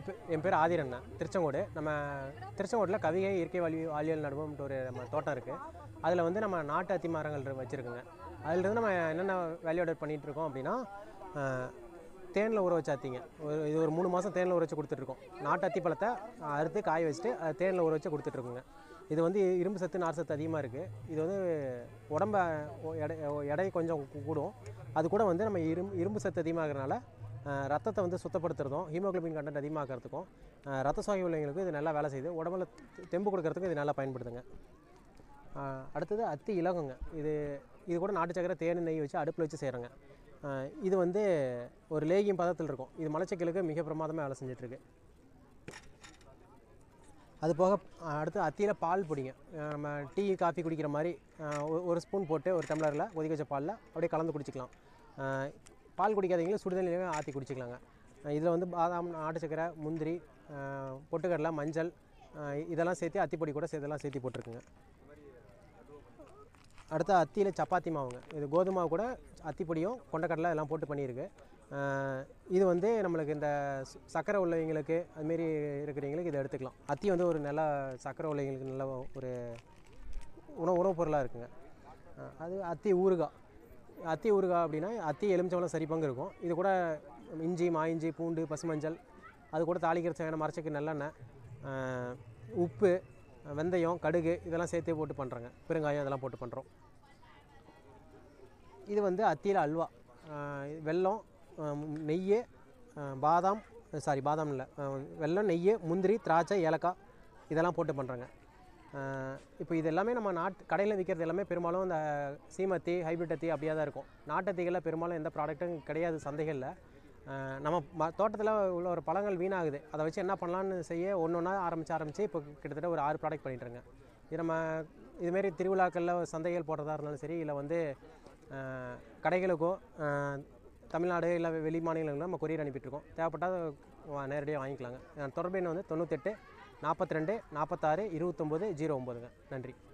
பே- என் பேர் ஆதிரண்ணா திருச்செங்கோடு நம்ம திருச்செங்கோட்டில் கவிகை இயற்கை வாழ்வி வாழ்வியல் நடுவம்ட்டு ஒரு நம்ம தோட்டம் இருக்குது அதில் வந்து நம்ம நாட்டு அத்தி மரங்கள் வச்சுருக்குங்க அதிலிருந்து நம்ம என்னென்ன வேல்யூ ஆடட் பண்ணிகிட்டு இருக்கோம் அப்படின்னா தேனில் ஊற வச்ச அத்திங்க ஒரு இது ஒரு மூணு மாதம் தேனில் ஊற வச்சு கொடுத்துட்ருக்கோம் நாட்டு அத்தி பழத்தை அறுத்து காய வச்சுட்டு அது தேனில் ஊற வச்சு கொடுத்துட்ருக்குங்க இது வந்து இரும்பு சத்து நார் சத்து அதிகமாக இருக்குது இது வந்து உடம்ப ஒ- எடை ஒ- எடை கொஞ்சம் கூ- கூடும் அது கூட வந்து நம்ம இரும்பு இரும்பு சத்து அதிகமாகறனால அஹ், ரத்தத்தை வந்து சுத்தப்படுத்துறதும் ஹீமோகுளோபின் கண்டென்ட் அதிகமாக்கிறதுக்கும் அஹ், ரத்த சோகை உள்ளவங்களுக்கும் இது நல்லா வேலை செய்யுது உடம்புல தெ- தெம்பு கொடுக்கறதுக்கும் இது நல்லா பயன்படுதுங்க அஹ், அடுத்தது அத்தி இலகுங்க இது இது கூட நாட்டு சக்கரை தேன் நெய் வச்சு அடுப்பில் வச்சு செய்கிறோங்க இது வந்து ஒரு லேகியம் பதத்தில் இருக்கும் இது மலச்சிக்கலுக்கு மிக பிரமாதமாக வேலை செஞ்சிட்ருக்கு அது போக அஹ், அடுத்து அத்தியில் பால் பொடிங்க அஹ், நம்ம டீ காஃபி குடிக்கிற மாதிரி அஹ், ஒரு- ஒரு ஸ்பூன் போட்டு ஒரு டம்ளரில் கொதிக்க வச்ச பாலில் அப்படியே கலந்து குடிச்சிக்கலாம் அஹ், பால் குடிக்காதவங்களும் சுடுதண்ணிலேயே ஆற்றி குடிச்சிக்கலாங்க இதில் வந்து பாதாம் நாட்டு சக்கரை முந்திரி அஹ், பொட்டுக்கடலை மஞ்சள் அஹ், இதெல்லாம் சேர்த்து அத்திப்பொடி கூட சேர்த்தெல்லாம் சேர்த்து போட்டிருக்குங்க அடுத்து அத்தியில் சப்பாத்தி மாவுங்க இது கோதுமை மாவு கூட அத்திப்பொடியும் கொண்டக்கடலை எல்லாம் போட்டு பண்ணியிருக்கு அஹ் இது வந்து நம்மளுக்கு இந்த ச- சர்க்கரை உள்ளவங்களுக்கு அதுமாரி இருக்கிறவங்களுக்கு இதை எடுத்துக்கலாம் அத்தி வந்து ஒரு நல்ல சர்க்கரை உள்ளவங்களுக்கு நல்ல ஒரு உணவு உணவுப் பொருளாக இருக்குங்க அஹ் அது அத்தி ஊறுகாய் அத்தி ஊறுகாய் அப்படின்னா அத்தி எலுமிச்சம்பழம் சரி பங்கு இருக்கும் இது கூட இஞ்சி மா இஞ்சி பூண்டு பசுமஞ்சள் அது கூட தாளிக்கிற தேவையான மரச்சக்கு நல்லெண்ணெய் அஹ் உப்பு வெந்தயம் கடுகு இதெல்லாம் சேர்த்தே போட்டு பண்ணுறாங்க பெருங்காயம் இதெல்லாம் போட்டு பண்ணுறோம் இது வந்து அத்தியில் அல்வா அஹ் வெல்லம் அஹ் நெய் அஹ் பாதாம் சாரி பாதாம் இல்லை அஹ் வெல்லம் நெய் முந்திரி திராட்சை ஏலக்காய் இதெல்லாம் போட்டு பண்ணுறாங்க இப்போ இது எல்லாமே நம்ம நாட்டு கடையில் விற்கிறது எல்லாமே பெரும்பாலும் இந்த சீமத்தி ஹைபிரிட் அத்தி அப்படியே தான் இருக்கும் நாட்டத்திகளில் பெரும்பாலும் எந்த ப்ராடக்ட்டும் கிடையாது சந்தைகளில் அஹ் நம்ம ம தோட்டத்தில் உள்ள ஒரு பழங்கள் வீணாகுது அதை வச்சு என்ன பண்ணலான்னு செய்ய ஒன்று ஒன்றா ஆரம்பித்து ஆரம்பித்து இப்போ கிட்டத்தட்ட ஒரு ஆறு ப்ராடக்ட் பண்ணிட்டுருங்க இது நம்ம இதுமாரி திருவிழாக்களில் சந்தைகள் போடுறதா இருந்தாலும் சரி இல்லை வந்து அஹ், கடைகளுக்கோ அஹ், தமிழ்நாடு இல்லை வெளி மாநிலங்களும் நம்ம கொரியர் அனுப்பிட்டுருக்கோம் தேவைப்பட்டால் நேரடியாக வாங்கிக்கலாங்க அஹ் தொடர்பு எண் வந்து தொண்ணூத்தெட்டு நாற்பத்தி ரெண்டு நாற்பத்தாறு இருபத்தொம்போது ஜீரோ ஒம்பதுங்க நன்றி